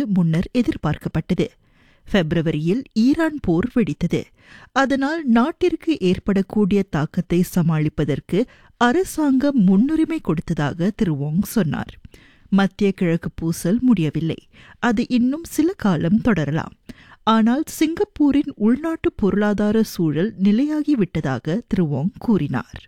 முன்னர் எதிர்பார்க்கப்பட்டது பிப்ரவரியில் ஈரான் போர் வெடித்தது அதனால் நாட்டிற்கு ஏற்படக்கூடிய தாக்கத்தை சமாளிப்பதற்கு அரசாங்கம் முன்னுரிமை கொடுத்ததாக திரு வோங் சொன்னார் மத்திய கிழக்கு பூசல் முடியவில்லை அது இன்னும் சில காலம் தொடரலாம் ஆனால் சிங்கப்பூரின் உள்நாட்டு பொருளாதார சூழல் நிலையாகிவிட்டதாக திரு வோங் கூறினார்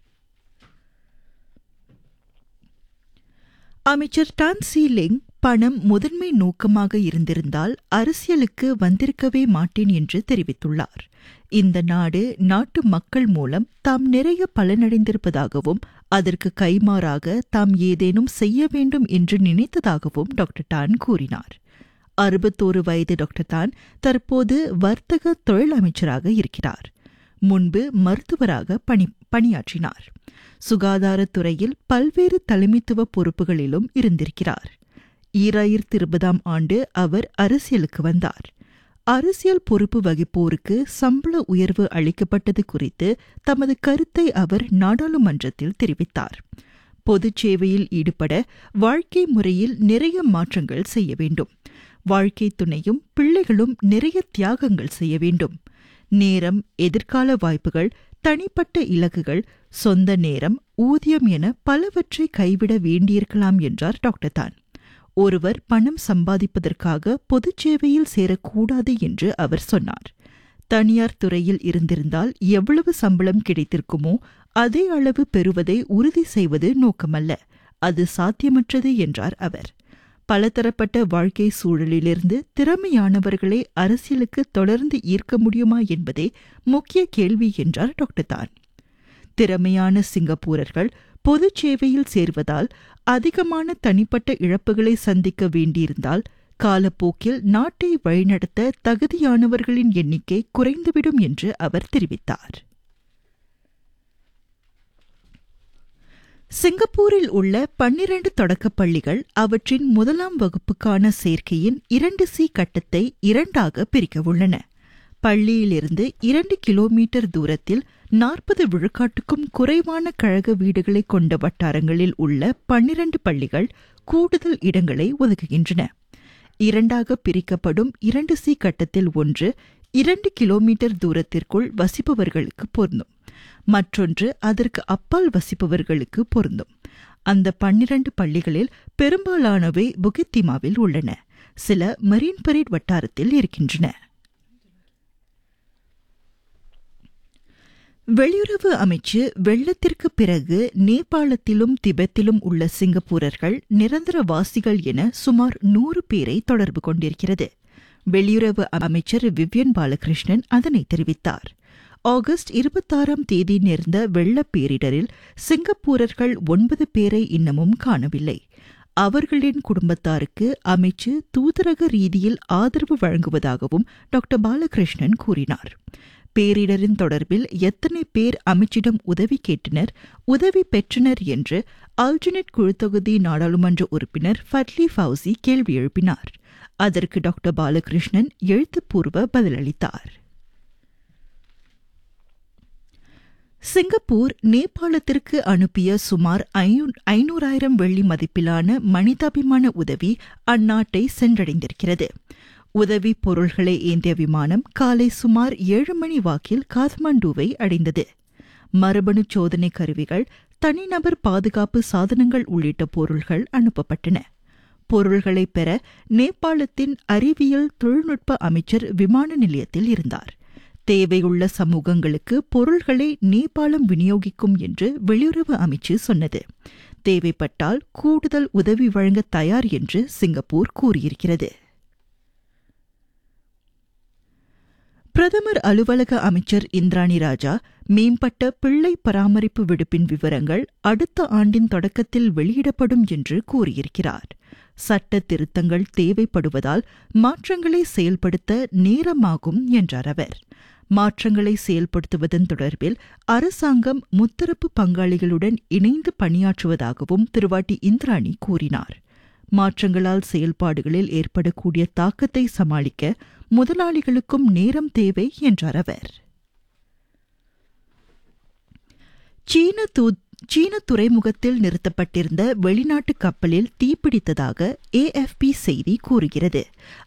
அமைச்சர் டான் சி லிங் பணம் முதன்மை நோக்கமாக இருந்திருந்தால் அரசியலுக்கு வந்திருக்கவே மாட்டேன் என்று தெரிவித்துள்ளார் இந்த நாடு நாட்டு மக்கள் மூலம் தாம் நிறைய பலனடைந்திருப்பதாகவும் அதற்கு கைமாறாக தாம் ஏதேனும் செய்ய வேண்டும் என்று நினைத்ததாகவும் டாக்டர் டான் கூறினார் அறுபத்தோரு வயது டாக்டர் தான் தற்போது வர்த்தக தொழில் அமைச்சராக இருக்கிறார் முன்பு மருத்துவராக பணி பணியாற்றினார் சுகாதாரத்துறையில் பல்வேறு தலைமைத்துவ பொறுப்புகளிலும் இருந்திருக்கிறார் ஈராயிரத்தி இருபதாம் ஆண்டு அவர் அரசியலுக்கு வந்தார் அரசியல் பொறுப்பு வகிப்போருக்கு சம்பள உயர்வு அளிக்கப்பட்டது குறித்து தமது கருத்தை அவர் நாடாளுமன்றத்தில் தெரிவித்தார் பொதுச் சேவையில் ஈடுபட வாழ்க்கை முறையில் நிறைய மாற்றங்கள் செய்ய வேண்டும் வாழ்க்கை துணையும் பிள்ளைகளும் நிறைய தியாகங்கள் செய்ய வேண்டும் நேரம் எதிர்கால வாய்ப்புகள் தனிப்பட்ட இலக்குகள் சொந்த நேரம் ஊதியம் என பலவற்றை கைவிட வேண்டியிருக்கலாம் என்றார் டாக்டர் தான் ஒருவர் பணம் சம்பாதிப்பதற்காக பொதுச் சேவையில் சேரக்கூடாது என்று அவர் சொன்னார் தனியார் துறையில் இருந்திருந்தால் எவ்வளவு சம்பளம் கிடைத்திருக்குமோ அதே அளவு பெறுவதை உறுதி செய்வது நோக்கமல்ல அது சாத்தியமற்றது என்றார் அவர் பலதரப்பட்ட வாழ்க்கை சூழலிலிருந்து திறமையானவர்களை அரசியலுக்கு தொடர்ந்து ஈர்க்க முடியுமா என்பதே முக்கிய கேள்வி என்றார் டாக்டர் தான் திறமையான சிங்கப்பூரர்கள் பொதுச் சேவையில் சேர்வதால் அதிகமான தனிப்பட்ட இழப்புகளை சந்திக்க வேண்டியிருந்தால் காலப்போக்கில் நாட்டை வழிநடத்த தகுதியானவர்களின் எண்ணிக்கை குறைந்துவிடும் என்று அவர் தெரிவித்தார் சிங்கப்பூரில் உள்ள பன்னிரண்டு தொடக்கப் பள்ளிகள் அவற்றின் முதலாம் வகுப்புக்கான சேர்க்கையின் இரண்டு சி கட்டத்தை இரண்டாக பிரிக்க உள்ளன பள்ளியிலிருந்து இரண்டு கிலோமீட்டர் தூரத்தில் நாற்பது விழுக்காட்டுக்கும் குறைவான கழக வீடுகளை கொண்ட வட்டாரங்களில் உள்ள பன்னிரண்டு பள்ளிகள் கூடுதல் இடங்களை ஒதுக்குகின்றன இரண்டாக பிரிக்கப்படும் இரண்டு சி கட்டத்தில் ஒன்று இரண்டு கிலோமீட்டர் தூரத்திற்குள் வசிப்பவர்களுக்கு பொருந்தும் மற்றொன்று அதற்கு அப்பால் வசிப்பவர்களுக்கு பொருந்தும் அந்த பன்னிரண்டு பள்ளிகளில் பெரும்பாலானவை புகித்திமாவில் உள்ளன சில மரீன் பரேட் வட்டாரத்தில் இருக்கின்றன வெளியுறவு அமைச்சு வெள்ளத்திற்கு பிறகு நேபாளத்திலும் திபெத்திலும் உள்ள சிங்கப்பூரர்கள் நிரந்தரவாசிகள் என சுமார் நூறு பேரை தொடர்பு கொண்டிருக்கிறது வெளியுறவு அமைச்சர் விவ்யன் பாலகிருஷ்ணன் அதனை தெரிவித்தார் ஆகஸ்ட் இருபத்தாறாம் தேதி நேர்ந்த வெள்ளப் பேரிடரில் சிங்கப்பூரர்கள் ஒன்பது பேரை இன்னமும் காணவில்லை அவர்களின் குடும்பத்தாருக்கு அமைச்சு தூதரக ரீதியில் ஆதரவு வழங்குவதாகவும் டாக்டர் பாலகிருஷ்ணன் கூறினார் பேரிடரின் தொடர்பில் எத்தனை பேர் அமைச்சிடம் உதவி கேட்டனர் உதவி பெற்றனர் என்று ஆல்ஜினேட் குழுத்தொகுதி நாடாளுமன்ற உறுப்பினர் ஃபட்லி ஃபவுசி கேள்வி எழுப்பினார் அதற்கு டாக்டர் பாலகிருஷ்ணன் எழுத்துப்பூர்வ பதிலளித்தார் சிங்கப்பூர் நேபாளத்திற்கு அனுப்பிய சுமார் ஐநூறாயிரம் வெள்ளி மதிப்பிலான மனிதாபிமான உதவி அந்நாட்டை சென்றடைந்திருக்கிறது உதவி பொருள்களை ஏந்திய விமானம் காலை சுமார் ஏழு மணி வாக்கில் காத்மாண்டுவை அடைந்தது மரபணு சோதனை கருவிகள் தனிநபர் பாதுகாப்பு சாதனங்கள் உள்ளிட்ட பொருள்கள் அனுப்பப்பட்டன பொருள்களை பெற நேபாளத்தின் அறிவியல் தொழில்நுட்ப அமைச்சர் விமான நிலையத்தில் இருந்தார் தேவையுள்ள சமூகங்களுக்கு பொருள்களை நேபாளம் விநியோகிக்கும் என்று வெளியுறவு அமைச்சு சொன்னது தேவைப்பட்டால் கூடுதல் உதவி வழங்க தயார் என்று சிங்கப்பூர் கூறியிருக்கிறது பிரதமர் அலுவலக அமைச்சர் இந்திராணி ராஜா மேம்பட்ட பிள்ளை பராமரிப்பு விடுப்பின் விவரங்கள் அடுத்த ஆண்டின் தொடக்கத்தில் வெளியிடப்படும் என்று கூறியிருக்கிறார் சட்ட திருத்தங்கள் தேவைப்படுவதால் மாற்றங்களை செயல்படுத்த நேரமாகும் என்றார் அவர் மாற்றங்களை செயல்படுத்துவதன் தொடர்பில் அரசாங்கம் முத்தரப்பு பங்காளிகளுடன் இணைந்து பணியாற்றுவதாகவும் திருவாட்டி இந்திராணி கூறினார் மாற்றங்களால் செயல்பாடுகளில் ஏற்படக்கூடிய தாக்கத்தை சமாளிக்க முதலாளிகளுக்கும் நேரம் தேவை என்றார் அவர் சீன சீன துறைமுகத்தில் நிறுத்தப்பட்டிருந்த வெளிநாட்டு கப்பலில் தீப்பிடித்ததாக ஏஎஃப்பி செய்தி கூறுகிறது